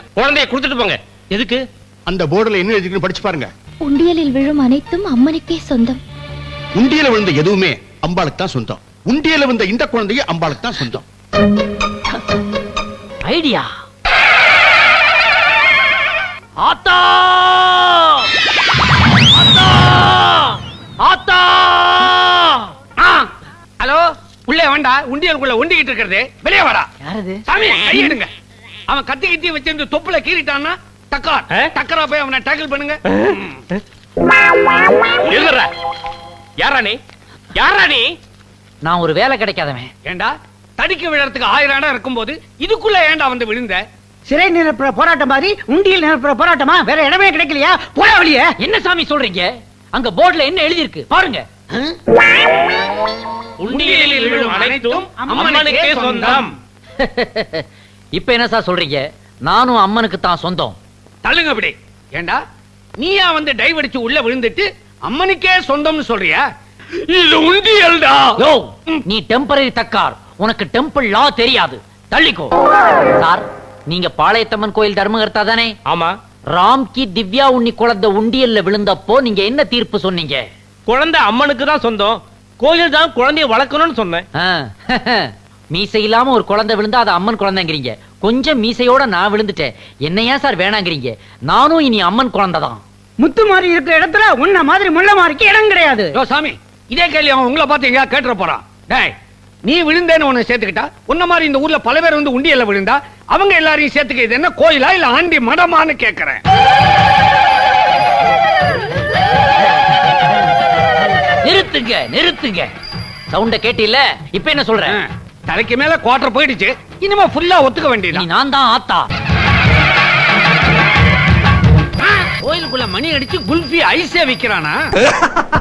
குழந்தைய கொடுத்துட்டு போங்க எதுக்கு அந்த போர்டுல என்ன எழுதிருக்குன்னு படிச்சு பாருங்க உண்டியலில் விழும் அனைத்தும் அம்மனுக்கே சொந்தம் உண்டியல விழுந்த எதுவுமே அம்பாளுக்கு தான் சொந்தம் உண்டியல விழுந்த இந்த குழந்தையும் அம்பாளுக்கு தான் சொந்தம் ஐடியா ஆத்தா ஆத்தா ஆத்தா ஹலோ உள்ளே வேண்டா உண்டியலுக்குள்ள உண்டிக்கிட்டு இருக்கிறது வெளியே வாடா யாரது சாமி கையிடுங்க அவன் கத்தி கத்தி வச்சிருந்து தொப்புல கீறிட்டான்னா டக்கார் டக்கரா போய் அவனை டேக்கிள் பண்ணுங்க எழுதுற யாரா நீ யாரா நீ நான் ஒரு வேலை கிடைக்காதவன் ஏண்டா தடிக்க விழறதுக்கு ஆயிரம் இடம் இருக்கும்போது இதுக்குள்ள ஏண்டா வந்து விழுந்த சிறை நிரப்புற போராட்டம் மாதிரி உண்டியல் நிரப்புற போராட்டமா வேற இடமே கிடைக்கலையா போட வழியே என்ன சாமி சொல்றீங்க அங்க போர்டுல என்ன எழுதி இருக்கு பாருங்க உண்டியலில் விழும் அனைத்தும் அம்மனுக்கே சொந்தம் இப்ப என்ன சார் சொல்றீங்க நானும் அம்மனுக்கு தான் சொந்தம் தள்ளுங்க அப்படி ஏண்டா நீயா வந்து டைவ் அடிச்சு உள்ள விழுந்துட்டு அம்மனுக்கே சொந்தம்னு சொல்றியா இது உண்டியல்டா யோ நீ டெம்பரரி தக்கார் உனக்கு டெம்பிள் லா தெரியாது தள்ளிக்கோ சார் நீங்க பாளையத்தம்மன் கோயில் தர்மகர்த்தா தானே ஆமா ராம்கி திவ்யா உன்னி குழந்தை உண்டியல்ல விழுந்தப்போ நீங்க என்ன தீர்ப்பு சொன்னீங்க குழந்தை அம்மனுக்கு தான் சொந்தம் கோயில் தான் குழந்தைய வளர்க்கணும்னு சொன்னேன் ஆ, மீசை இல்லாம ஒரு குழந்தை விழுந்தா அது அம்மன் குழந்தைங்கிறீங்க கொஞ்சம் மீசையோட நான் விழுந்துட்டேன் என்ன ஏன் சார் வேணாங்கிறீங்க நானும் இனி அம்மன் குழந்தை தான் முத்து மாதிரி இருக்கிற இடத்துல உன்ன மாதிரி முள்ள மாதிரிக்கு இடம் கிடையாது யோ சாமி இதே கேள்வி அவன் உங்களை பார்த்து எங்கேயா கேட்டுற போறான் டேய் நீ விழுந்தேன்னு உன்னை சேர்த்துக்கிட்டா உன்ன மாதிரி இந்த ஊர்ல பல பேர் வந்து உண்டியல்ல விழுந்தா அவங்க எல்லாரையும் சேர்த்துக்க இது என்ன கோயிலா இல்ல ஆண்டி மடமான்னு கேக்குறேன் நிறுத்துங்க நிறுத்துங்க சவுண்ட கேட்டில்ல இப்ப என்ன சொல்ற ஆ, தலைக்கு மேல குவார்டர் போயிடுச்சு இனிமே ஃபுல்லா ஒத்துக்க நீ வேண்டியது நான் தான் ஆத்தா கோயிலுக்குள்ள மணி அடிச்சு குல்ஃபி ஐஸே விக்கிறானா